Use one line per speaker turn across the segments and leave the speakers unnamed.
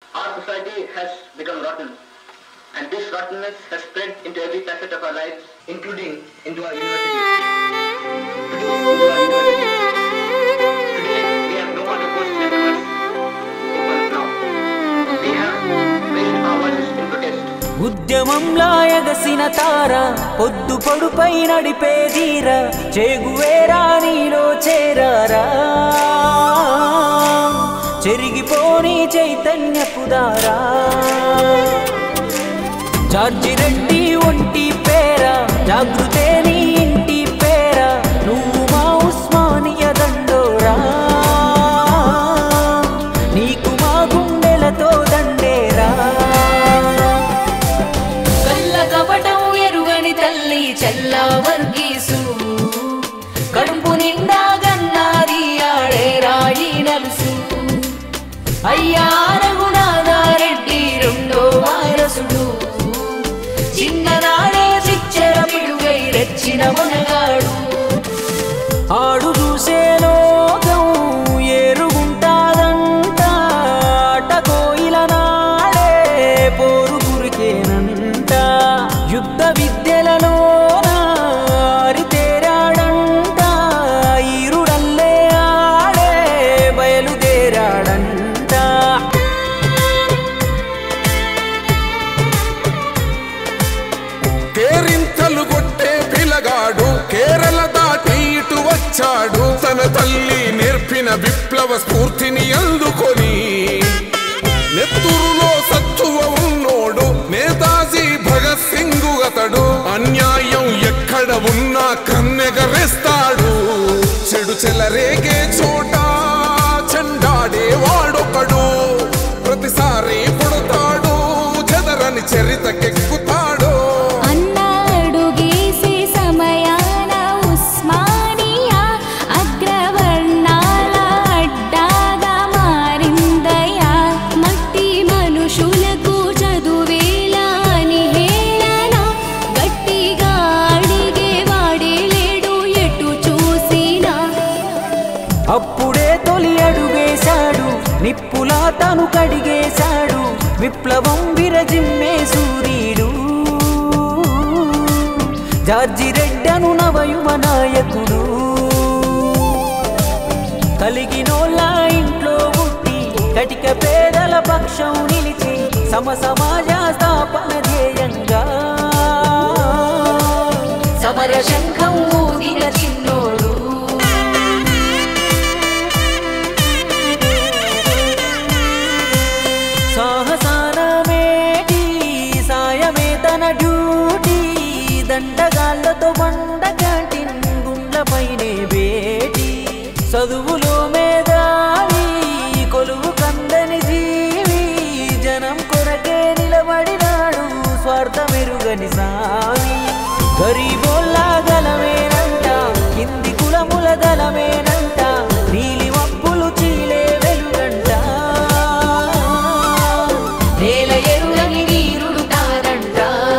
Our society has become rotten, and this rottenness has spread into every facet of our lives, including into our universities. Today, into our universities. Today, we have no other post-graduates open now. We have raised our voices in protest.
ఉద్యమంలా ఎగసిన తార పొద్దు పొడుపై నడిపే ధీర Che Guevara నీలో చేరారా చెరిగిపోని చైతన్యపు దారా George Reddy ఒంటి పేర జాగృతే నీ ఇంటి పేర నువ్వు మా ఉస్మానియ దండోరా నీకు మా గుండెలతో దండేరా
కళ్ళ కపటం ఎరుగని తల్లి చల్లా వర్గీసు కడుపు నిండా గన్నాది ఆడే రాయి నలుసు అయ్యా రఘునాథారెడ్డి రెండో వారసుడు చిన్ననాడే శిక్షర పిడుగై రెచ్చిన మునగాడు
ఆడు చూసే లోకం ఏరుగుంటాదంట ఆట కోయిల నాడే పోరు గురికేనంట యుద్ధ విద్యలలోన ఆరితేరాడంట ఈరుడల్లే ఆడే బయలుదేరాడంట
కేరింతలు కొట్టే పిలగాడు కేరళ దాటి ఇటు వచ్చాడు తన తల్లి నేర్పిన విప్లవ స్ఫూర్తిని అందుకొని నెత్తురులో సత్తువ ఉన్నోడు నేతాజీ భగత్ సింగ్ అతడు అన్యాయం ఎక్కడ ఉన్నా కన్నెగరేస్తాడు చెడు చెలరేగే చోట చెండాడే వాడొకడు ప్రతిసారి పుడతాడు చెదరని చరితకెక్కుతాడు
అన్నాడు గీసే సమయాన ఉస్మానియా అగ్రవర్ణాల అడ్డాగా మారిందయా మట్టి మనుషులకు చదువేలా అని హేళన గట్టిగా అడిగే వాడే లేడు ఎటు చూసినా
అప్పుడే తొలి అడుగేశాడు నిప్పులా తను కడిగేశాడు విప్లవం విరజిమ్మే సూర్యుడు జార్జి రెడ్డను నవయువ నాయకుడు కలిగినోళ్ళ ఇంట్లో పుట్టి కటిక పేదల పక్షం నిలిచి సమ సమాజ స్థాపన ధ్యేయంగా
సమర శంఖం ఊదిన చిన్నోడు
సాహసాన మేటి సాయమే తన డ్యూటీ దండగాళ్ళతో బండ క్యాంటీన్ గుండ్లపైనే బేటి చదువులో మేధావి కొలువు కందని జీవి జనం కొరకే నిలబడినాడు స్వార్థమెరుగని సామి గరీబోళ్ళ గలమేనంట కింది కులముల గలమేనంట నీలి మప్పులు చీలే వెలుగంట
నేల ఎరుగని వీరుడు తానంట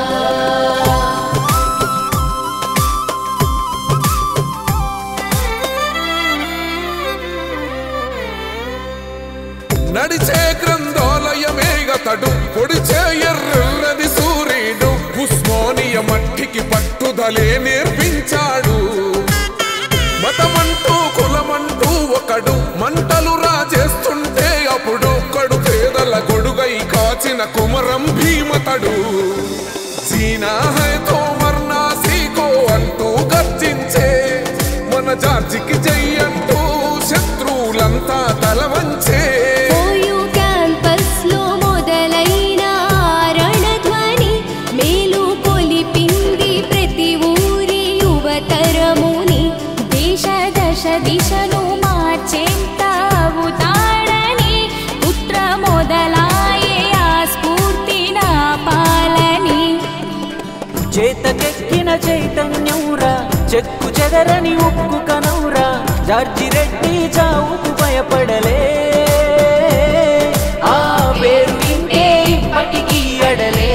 నడిచే గ్రంథాలయమేగతడు పొడిచే ఎర్రది సూర్యుడు ఉస్మానియ మట్టికి పట్టుదలే నేర్పించాడు మతమంటూ కులమంటూ ఒకడు మంటలు రాజేస్తుంటే అప్పుడు కడు పేదల గొడుగై కాచిన కుమరం భీమతడు జీనా హై తో మర్నా సీకో అంటూ గర్జించే మన జార్జికి జై అంటూ శత్రువులంతా తల వంచే
ఓయూ క్యాంపస్లో మొదలైన రణధ్వని మేలు కొలిపింది ప్రతి ఊరి యువతరముని దేశ దశ దిశను మార్చేంత అవుతాడని పుత్ర మొదలాయే ఆ స్ఫూర్తి నా పాలని
చేతకెక్కిన చైతన్యంరా చెక్కు చెదరని ఉక్కు కనౌరా జార్జి రెడ్డి చావుకు భయపడలే ఆ పేరు వింటే ఇప్పటికీ అడలే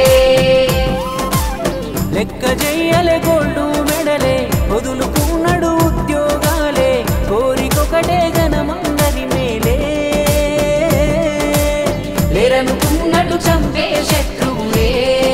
లెక్క చెయ్యలే గోల్డు మెడలే వదులుకున్నాడు ఉద్యోగాలే కోరికొకటే జనమందరి మేలే లేర ఎన్నడు చంపే శత్రువులే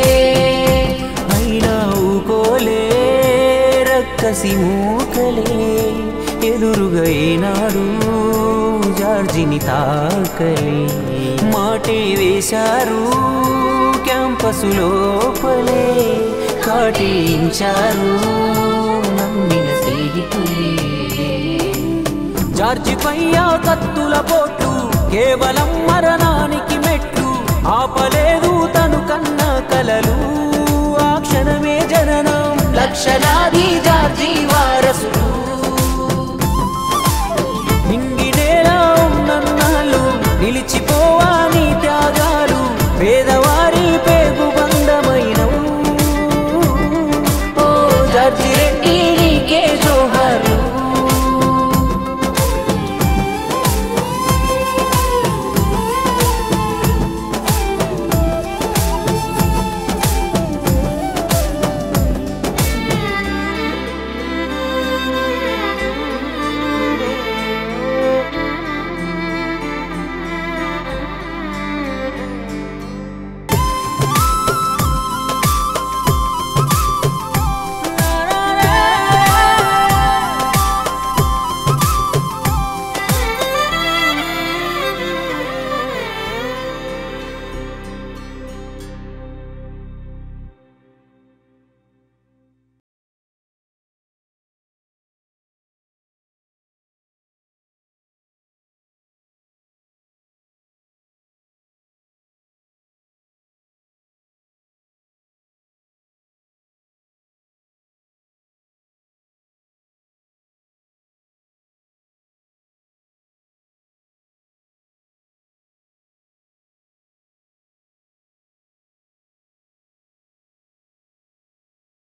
అయినా ఊకోలే రక్కసి మూకలే ఎదురుగా ఏనాడు జార్జిని తాకలే మాటే వేశారు క్యాంపసు లోపలే కాటించారు నమ్మిన స్నేహితులే జార్జిపై ఆ కత్తుల పోట్లు కేవలం మరణానికి మెట్లు ఆపలేదు తను కన్న కలలు ఆ క్షణమే జననం లక్షలాది జార్జి వారు